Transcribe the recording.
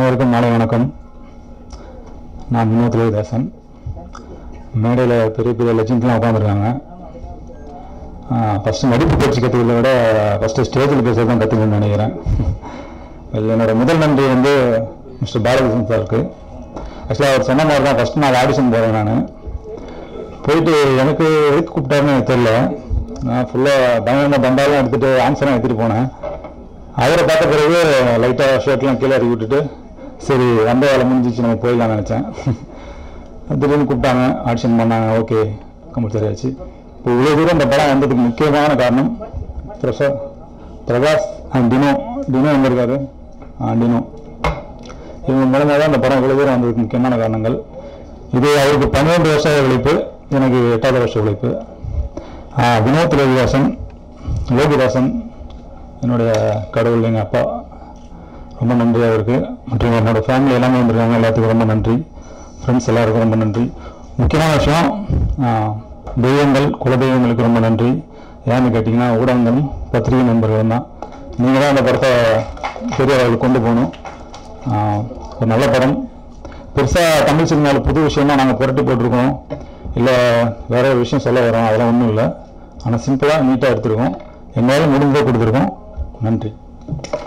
அனைவருக்கும் மாலை வணக்கம் நான் வினோத் தேசன் மேடையில் பெரிய பெரிய லட்சம்லாம் உட்காந்துருக்காங்க ஃபஸ்ட்டு நடிப்பு பயிற்சி கற்றுக்கிறத விட ஃபஸ்ட்டு ஸ்டேஜில் பேசுறது தான் கற்றுக்கணும்னு நினைக்கிறேன் இது என்னோட முதல் நன்றி வந்து மிஸ்டர் பாலகிருஷ்ணன் சாருக்கு ஆக்சுவலாக அவர் சொன்ன மாதிரி தான் ஃபஸ்ட்டு நான் ஆடிஷன் போகிறேன் நான் போயிட்டு எனக்கு எதுக்கு கூப்பிட்டாருன்னு எனக்கு தெரியல நான் ஃபுல்லாக பயங்கரமாக பண்டாலாம் எடுத்துகிட்டு ஆன்சராக எடுத்துகிட்டு போனேன் அவரை பார்த்த பிறகு லைட்டாக ஷர்ட்லாம் கீழே இறக்கி விட்டுட்டு சரி வந்த வேலை முடிஞ்சிச்சு நம்ம போயிடலாம்னு நினச்சேன் திடீர்னு கூப்பிட்டாங்க ஆடிஷன் பண்ணாங்க ஓகே கம்பல்சரி ஆச்சு இப்போ இவ்வளோ தூரம் இந்த படம் வந்ததுக்கு முக்கியமான காரணம் பிரசா பிரகாஷ் அண்ட் டினோ டினோ எங்கே இருக்காரு ஆ டினோ இவங்க மூலமாக தான் இந்த படம் இவ்வளோ தூரம் வந்ததுக்கு முக்கியமான காரணங்கள் இது அவருக்கு பன்னிரெண்டு வருஷ உழைப்பு எனக்கு எட்டாவது வருஷ உழைப்பு ஆ, வினோத் ரவிதாசன் லோகிதாசன் என்னுடைய கடவுள் எங்கள் அப்பா ரொம்ப நன்றி அவருக்கு மற்றும் என்னோட ஃபேமிலி எல்லாமே வந்திருக்காங்க எல்லாத்துக்கும் ரொம்ப நன்றி ஃப்ரெண்ட்ஸ் எல்லாருக்கும் ரொம்ப நன்றி முக்கியமான விஷயம் ஆ, தெய்வங்கள் குலதெய்வங்களுக்கு ரொம்ப நன்றி ஏன்னு கேட்டிங்கன்னா ஊடகங்களும் பத்திரிகை நண்பர்களும் தான் நீங்கள் தான் அந்த படத்தை பெரிய அளவில் கொண்டு போகணும் ஆ, ஒரு நல்ல படம் பெருசாக தமிழ் சினிமாவில் புது விஷயமா நாங்கள் புரட்டி போட்டிருக்கோம் இல்லை வேற ஒரு விஷயம் சொல்ல வரோம் அதெல்லாம் ஒன்றும் இல்லை ஆனால் சிம்பிளாக நீட்டாக எடுத்திருக்கோம் எங்களால் முடிஞ்சதை கொடுத்துருக்கோம் நன்றி